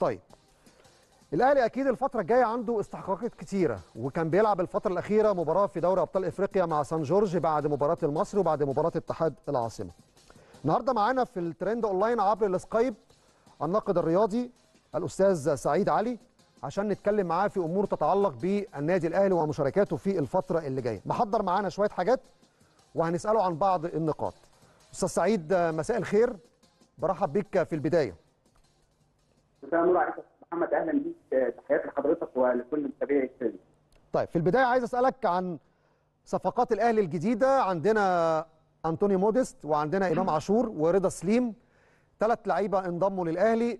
طيب الاهلي اكيد الفتره الجايه عنده استحقاقات كتيره وكان بيلعب الفتره الاخيره مباراه في دوري ابطال افريقيا مع سان جورج بعد مباراه المصري وبعد مباراه اتحاد العاصمه النهارده معانا في الترند اونلاين عبر السكايب الناقد الرياضي الاستاذ سعيد علي عشان نتكلم معاه في امور تتعلق بالنادي الاهلي ومشاركاته في الفتره اللي جايه محضر معانا شويه حاجات وهنساله عن بعض النقاط استاذ سعيد مساء الخير برحب بيك في البدايه مساء النور عليك محمد اهلا بيك تحياتي لحضرتك ولكل متابعي الترند طيب في البدايه عايز اسالك عن صفقات الاهلي الجديده عندنا انطوني موديست وعندنا امام عاشور ورضا سليم ثلاث لعيبه انضموا للاهلي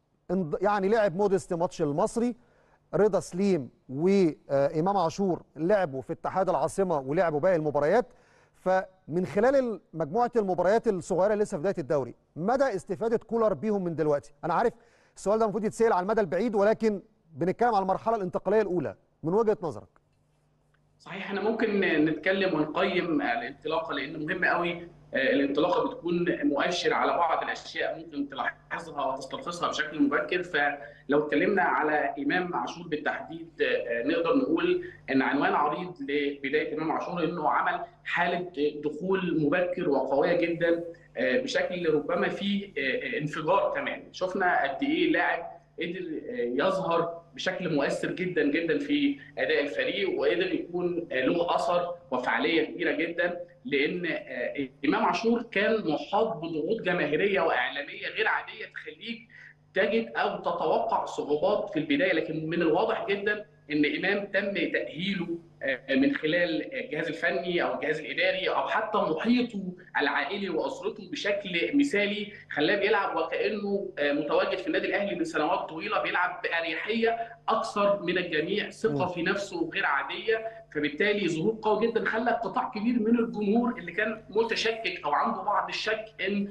يعني لعب موديست ماتش المصري رضا سليم وامام عاشور لعبوا في اتحاد العاصمه ولعبوا باقي المباريات فمن خلال مجموعه المباريات الصغيره لسه في بدايه الدوري مدى استفاده كولر بيهم من دلوقتي انا عارف السؤال ده المفروض يتسال على المدى البعيد ولكن بنتكلم على المرحله الانتقاليه الاولى من وجهه نظرك صحيح احنا ممكن نتكلم ونقيم الانطلاقه لان مهم قوي الانطلاقه بتكون مؤشر على بعض الاشياء ممكن تلاحظها وتستلخصها بشكل مبكر فلو اتكلمنا على امام عاشور بالتحديد نقدر نقول ان عنوان عريض لبدايه امام عاشور انه عمل حاله دخول مبكر وقويه جدا بشكل ربما فيه انفجار كمان شفنا قد ايه لاعب قدر يظهر بشكل مؤثر جدا جدا في اداء الفريق وقدر يكون له اثر وفعاليه كبيره جدا لان امام عاشور كان محاط بضغوط جماهيريه واعلاميه غير عاديه تخليك تجد او تتوقع صعوبات في البدايه لكن من الواضح جدا ان امام تم تاهيله من خلال الجهاز الفني او الجهاز الاداري او حتى محيطه العائلي واسرته بشكل مثالي خلاه بيلعب وكانه متواجد في النادي الاهلي من سنوات طويله بيلعب باريحيه اكثر من الجميع ثقه في نفسه غير عاديه فبالتالي ظهور قوي جدا خلى قطاع كبير من الجمهور اللي كان متشكك او عنده بعض الشك ان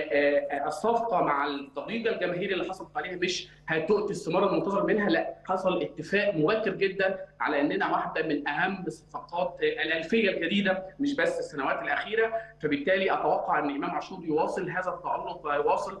الصفقه مع الضجيج الجماهيري اللي حصلت عليها مش هتؤتي الثمار المنتظر منها لا حصل اتفاق مبكر جدا على اننا واحده من اهم الصفقات الالفيه الجديده مش بس السنوات الاخيره فبالتالي اتوقع ان امام عاشور يواصل هذا التالق ويواصل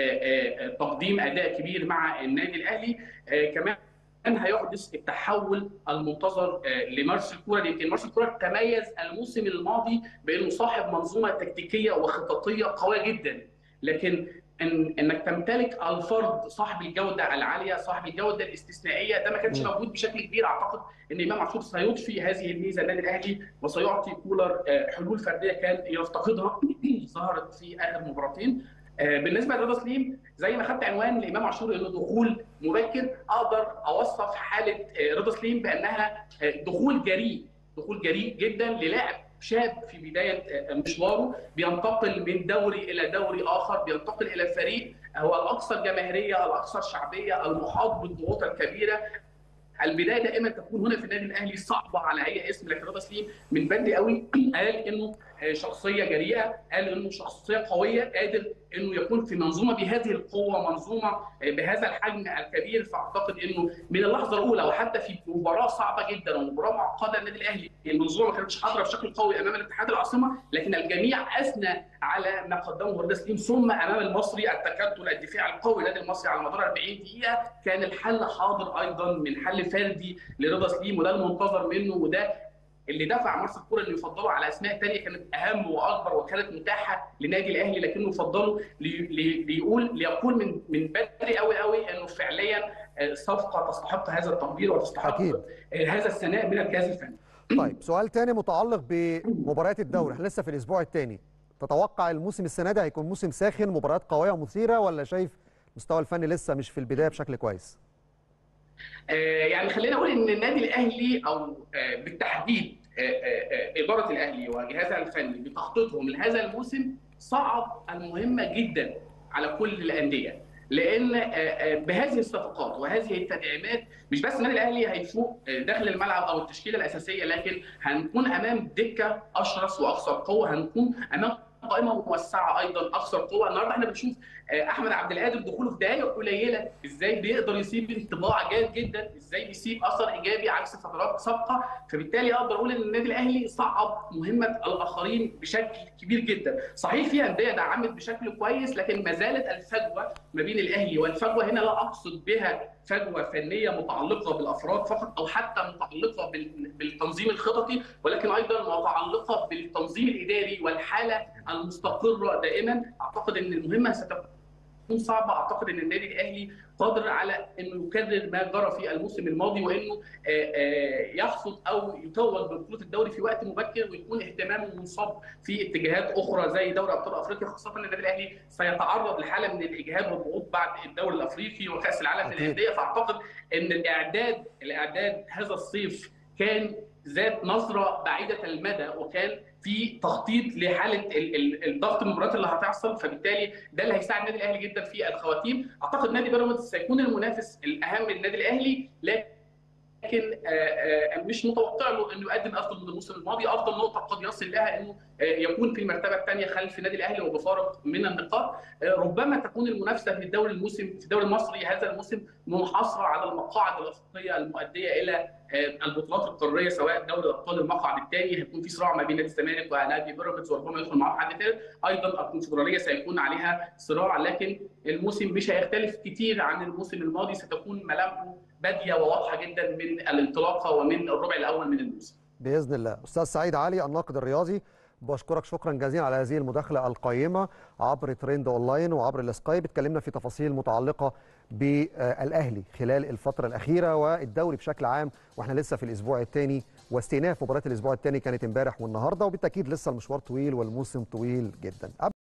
تقديم اداء كبير مع النادي الاهلي كمان كان هيحدث التحول المنتظر لمارسيل كولر يمكن مارسيل كولر تميز الموسم الماضي بانه صاحب منظومه تكتيكيه وخططيه قويه جدا لكن إن انك تمتلك الفرد صاحب الجوده العاليه صاحب الجوده الاستثنائيه ده ما كانش موجود بشكل كبير اعتقد ان امام عاشور سيضفي هذه الميزه النادي الاهلي وسيعطي كولر حلول فرديه كان يفتقدها ظهرت في اخر مباراتين بالنسبه لرضا سليم زي ما خدت عنوان لامام عاشور انه دخول مبكر اقدر اوصف حاله رضا سليم بانها دخول جريء دخول جريء جدا للاعب شاب في بدايه مشواره بينتقل من دوري الى دوري اخر بينتقل الى فريق هو الاكثر جماهيريه الاكثر شعبيه المحاط بالضغوط الكبيره البدايه دائما تكون هنا في النادي الاهلي صعبه على اي اسم لكن رضا سليم من بدري قوي قال انه شخصيه جريئه قال انه شخصيه قويه قادر انه يكون في منظومه بهذه القوه منظومه بهذا الحجم الكبير فاعتقد انه من اللحظه الاولى وحتى في مباراه صعبه جدا ومباراه معقده النادي الاهلي المنظومه ما كانتش حاضره بشكل قوي امام الاتحاد العاصمه لكن الجميع اثنى على ما قدمه رضا سليم ثم امام المصري التكتل الدفاعي القوي للنادي المصري على مدار 40 دقيقه كان الحل حاضر ايضا من حل فردي لرضا سليم وده المنتظر منه وده اللي دفع مارسيل كولر انه يفضله على اسماء ثانيه كانت اهم واكبر وكانت متاحه للنادي الاهلي لكنه فضله ليقول ليقول من من بدري قوي قوي انه فعليا صفقه تستحق هذا التقدير وتستحق أكيد. هذا الثناء من الجهاز الفني. طيب سؤال ثاني متعلق بمباريات الدوري احنا لسه في الاسبوع الثاني تتوقع الموسم السنه ده هيكون موسم ساخن مباريات قويه ومثيره ولا شايف المستوى الفني لسه مش في البدايه بشكل كويس؟ يعني خلينا نقول ان النادي الاهلي او بالتحديد اداره الاهلي وجهازها الفني بتخطيطهم لهذا الموسم صعب المهمه جدا على كل الانديه لان بهذه الصفقات وهذه التدعيمات مش بس النادي الاهلي هيفوق داخل الملعب او التشكيله الاساسيه لكن هنكون امام دكه اشرس واكثر قوه هنكون امام قائمه موسعه ايضا اكثر قوه النهارده احنا بنشوف احمد عبد القادر دخوله في دقائق قليله ازاي بيقدر يسيب انطباع جيد جدا ازاي بيسيب اثر ايجابي عكس فترات سابقه فبالتالي اقدر اقول ان النادي الاهلي صعب مهمه الاخرين بشكل كبير جدا صحيح في انديه دعمت بشكل كويس لكن ما زالت الفجوه ما بين الاهلي والفجوه هنا لا اقصد بها فجوه فنيه متعلقه بالافراد فقط او حتى متعلقه بالتنظيم الخططي ولكن ايضا متعلقه بالتنظيم الاداري والحاله المستقره دائما اعتقد ان المهمه ستكون صعبه اعتقد ان النادي الاهلي قادر على انه يكرر ما جرى في الموسم الماضي وانه يحصد او يتوج ببطوله الدوري في وقت مبكر ويكون اهتمامه منصب في اتجاهات اخرى زي دوري ابطال افريقيا خاصه ان النادي الاهلي سيتعرض لحاله من الاجهاد والضغوط بعد الدوري الافريقي وكاس العالم للانديه فاعتقد ان الاعداد الاعداد هذا الصيف كان ذات نظره بعيده المدى وكان في تخطيط لحاله الضغط المباريات اللي هتحصل فبالتالي ده اللي هيساعد النادي الاهلي جدا في الخواتيم اعتقد نادي بيراميدز سيكون المنافس الاهم للنادي الاهلي لكن مش متوقع له انه يقدم افضل من الموسم الماضي افضل نقطه قد يصل لها انه يكون في المرتبه الثانيه خلف النادي الاهلي وبفارق من النقاط ربما تكون المنافسه في الدوري الموسم في الدوري المصري هذا الموسم منحصره على المقاعد الافريقيه المؤديه الى البطولات القاريه سواء دوري الابطال المقعد الثاني هيكون في صراع ما بين نادي الزمالك ونادي بيراميدز وربما يدخل معاهم حد ثالث ايضا الكونفدراليه سيكون عليها صراع لكن الموسم مش هيختلف كتير عن الموسم الماضي ستكون ملامحه باديه وواضحه جدا من الانطلاقه ومن الربع الاول من الموسم باذن الله استاذ سعيد علي الناقد الرياضي بشكرك شكرا جزيلا على هذه المداخله القيمه عبر ترند اونلاين وعبر السكايب اتكلمنا في تفاصيل متعلقه بالاهلي خلال الفتره الاخيره والدوري بشكل عام واحنا لسه في الاسبوع الثاني واستئناف مباريات الاسبوع الثاني كانت امبارح والنهارده وبالتاكيد لسه المشوار طويل والموسم طويل جدا